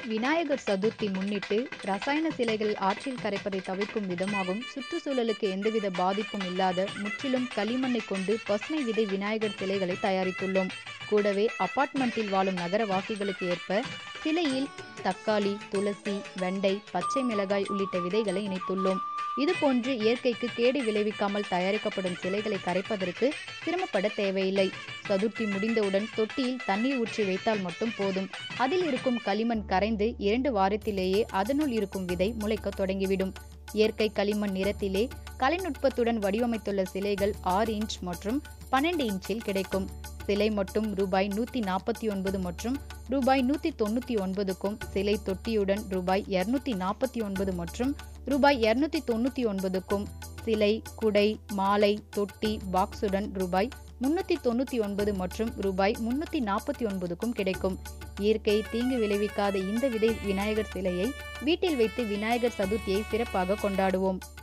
விநாயகர் சதுர்த்தி முன்னிட்டு ரசாயன சிலைகள் ஆற்றில் கரைப்பதை தவிர்க்கும் விதமாகவும் சுற்றுச்சூழலுக்கு எந்தவித பாதிப்பும் இல்லாத முற்றிலும் களிமண்ணை கொண்டு பசுமை விதை விநாயகர் சிலைகளை தயாரித்துள்ளோம் கூடவே அபார்ட்மெண்ட்டில் வாழும் நகரவாசிகளுக்கு ஏற்ப சிலையில் தக்காளி துளசி வெண்டை பச்சை மிளகாய் உள்ளிட்ட விதைகளை இணைத்துள்ளோம் இதுபோன்று இயற்கைக்கு கேடு விளைவிக்காமல் தயாரிக்கப்படும் சிலைகளை கரைப்பதற்கு சிரமப்பட தேவையில்லை சதுர்த்தி முடிந்தவுடன் தொட்டியில் தண்ணீர் ஊற்றி வைத்தால் மட்டும் போதும் அதில் இருக்கும் களிமண் கரைந்து இரண்டு வாரத்திலேயே அதனுள் இருக்கும் விதை முளைக்க தொடங்கிவிடும் இயற்கை களிமண் நிறத்திலே கலைநுட்பத்துடன் வடிவமைத்துள்ள சிலைகள் ஆறு இன்ச் மற்றும் பன்னெண்டு இன்ச்சில் கிடைக்கும் சிலை மட்டும் ரூபாய் நூத்தி நாற்பத்தி ஒன்பது மற்றும் ரூபாய் நூத்தி தொண்ணூத்தி ஒன்பதுக்கும் சிலை தொட்டியுடன் ரூபாய் இருநூத்தி நாற்பத்தி ஒன்பது மற்றும் ரூபாய் இருநூத்தி தொண்ணூத்தி ஒன்பதுக்கும் சிலை குடை மாலை தொட்டி பாக்ஸுடன் ரூபாய் முன்னூத்தி தொண்ணூத்தி ஒன்பது மற்றும் ரூபாய் முன்னூத்தி நாற்பத்தி ஒன்பதுக்கும் கிடைக்கும் இயற்கை தீங்கு விளைவிக்காத இந்த விதை விநாயகர் சிலையை வீட்டில் வைத்து விநாயகர் சதுர்த்தியை சிறப்பாக கொண்டாடுவோம்